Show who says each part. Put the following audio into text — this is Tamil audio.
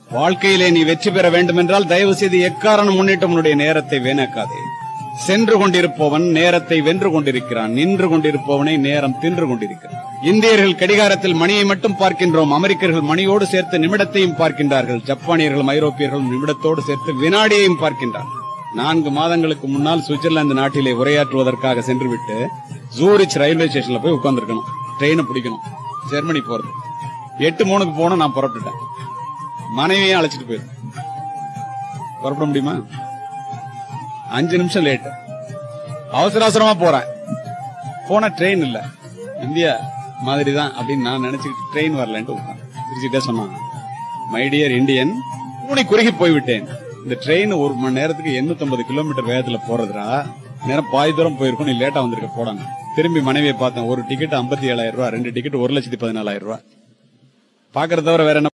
Speaker 1: வாழ்க்கையிலே நீ வெற்றி பெற வேண்டும் என்றால் தயவு செய்து எக்காரணம் முன்னிட்டு உன்னுடைய நேரத்தை வீணாக்காதே சென்று கொண்டிருப்பவன் நேரத்தை வென்று கொண்டிருக்கிறான் நின்று கொண்டிருப்பவனை நேரம் தின்று கொண்டிருக்கிறான் இந்தியர்கள் கடிகாரத்தில் மணியை மட்டும் பார்க்கின்றோம் அமெரிக்கர்கள் மணியோடு சேர்த்து நிமிடத்தையும் பார்க்கின்றார்கள் ஜப்பானியர்களும் ஐரோப்பியர்களும் நிமிடத்தோடு சேர்த்து வினாடியையும் பார்க்கின்றார்கள் நான்கு மாதங்களுக்கு முன்னால் சுவிட்சர்லாந்து நாட்டிலே உரையாற்றுவதற்காக சென்றுவிட்டு ஜூரிச் ரயில்வே ஸ்டேஷன்ல போய் உட்கார்ந்திருக்கணும் ட்ரெயினை பிடிக்கணும் ஜெர்மனி போறது எட்டு மூணுக்கு போன நான் புறப்பட்டுட்டேன் மனைவியும் அழைச்சிட்டு போயிரு புறப்பட முடியுமா அஞ்சு நிமிஷம் லேட் அவசர அவசரமா போறேன் போன ட்ரெயின் இல்ல இந்தியா மாதிரி தான் அப்படின்னு நான் நினைச்சுக்கிட்டு ட்ரெயின் வரலன்ட்டு உட்கார்ந்தேன். சிரிச்சுட்டே சொன்னாங்க மை டியர் இந்தியன் கூடி குறுகி போய்விட்டேன் இந்த ட்ரெயின் ஒரு மணி நேரத்துக்கு 850 கிலோமீட்டர் வேகத்துல போறதுடா நேரம் பாதி தூரம் போயிருக்கும் நீ லேட்டா வந்திருக்க போடாங்க திரும்பி மனைவியை பார்த்தேன் ஒரு டிக்கெட் ஐம்பத்தி ஏழாயிரம் ரூபாய் ரெண்டு டிக்கெட் ஒரு லட்சத்தி பதினாலாயிரம் ரூபாய் பாக்குறத தவிர வேற என்ன